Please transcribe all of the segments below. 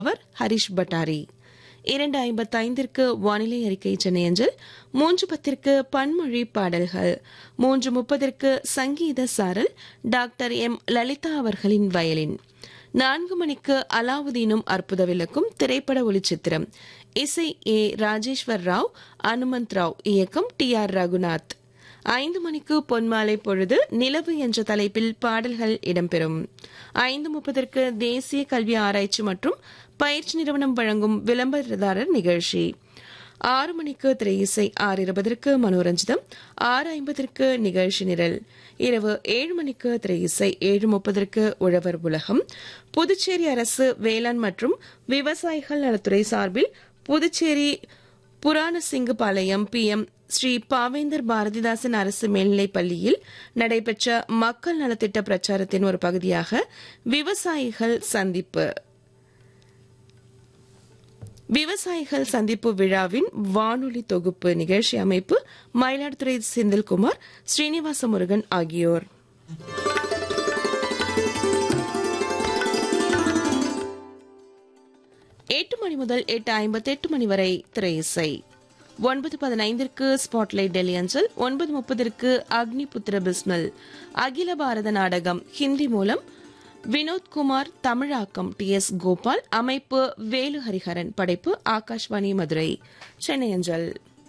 அவர் ஹரிஷ் பட்டாரி இரண்டு ஐம்பத்தைந்திற்கு வானிலை அறிக்கை சென்னை அஞ்சல் மூன்று பத்திற்கு பன்மொழி பாடல்கள் மூன்று முப்பதற்கு சங்கீத சாரல் டாக்டர் எம் லலிதா அவர்களின் வயலின் நான்கு மணிக்கு அலாவுதீனும் அற்புத விளக்கும் திரைப்பட ஒளிச்சித்திரம் இசை ஏ ராஜேஸ்வர் ராவ் அனுமந்த் ராவ் இயக்கம் டி ஆர் ரகுநாத் ஐந்து மணிக்கு பொன்மாலை பொழுது நிலவு என்ற தலைப்பில் பாடல்கள் இடம்பெறும் ஐந்து முப்பதற்கு தேசிய கல்வி ஆராய்ச்சி மற்றும் பயிற்சி நிறுவனம் வழங்கும் விளம்பரதாரர் நிகழ்ச்சி ஆறு மணிக்கு திரை இசை ஆறு இருபதற்கு மனோரஞ்சிதம் ஆறு ஐம்பதற்கு நிகழ்ச்சி நிரல் இரவு ஏழு மணிக்கு திரை இசை ஏழு முப்பதற்கு உழவர் உலகம் புதுச்சேரி அரசு வேளாண் மற்றும் விவசாயிகள் நலத்துறை சார்பில் புதுச்சேரி புராணசிங்குபாளையம் பி எம் ஸ்ரீ பாவேந்தர் பாரதிதாசன் அரசு மேல்நிலைப் பள்ளியில் நடைபெற்ற மக்கள் நலத்திட்ட பிரச்சாரத்தின் ஒரு பகுதியாக விவசாயிகள் சந்திப்பு விவசாயிகள் சந்திப்பு விழாவின் வானொலி தொகுப்பு நிகழ்ச்சி அமைப்பு மயிலாடுதுறை செந்தில்குமார் ஸ்ரீனிவாச முருகன் ஆகியோர் எட்டு மணி முதல் எட்டு ஐம்பத்தெட்டு மணி வரை திரை இசை ஒன்பது பதினைந்திற்கு ஸ்பாட்லைட் டெல்லி அஞ்சல் ஒன்பது முப்பதற்கு அக்னிபுத்திர பிஸ்மல் அகில பாரத நாடகம் ஹிந்தி மூலம் வினோத்குமார் தமிழாக்கம் டி எஸ் கோபால் அமைப்பு வேலு ஹரிஹரன் படைப்பு ஆகாஷ்வாணி மதுரை சென்னை அஞ்சல்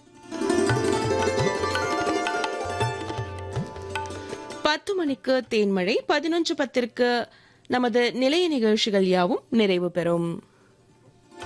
பத்து மணிக்கு தேன்மழை பதினொன்று பத்திற்கு நமது நிலைய நிகழ்ச்சிகள் யாவும் நிறைவு பெறும்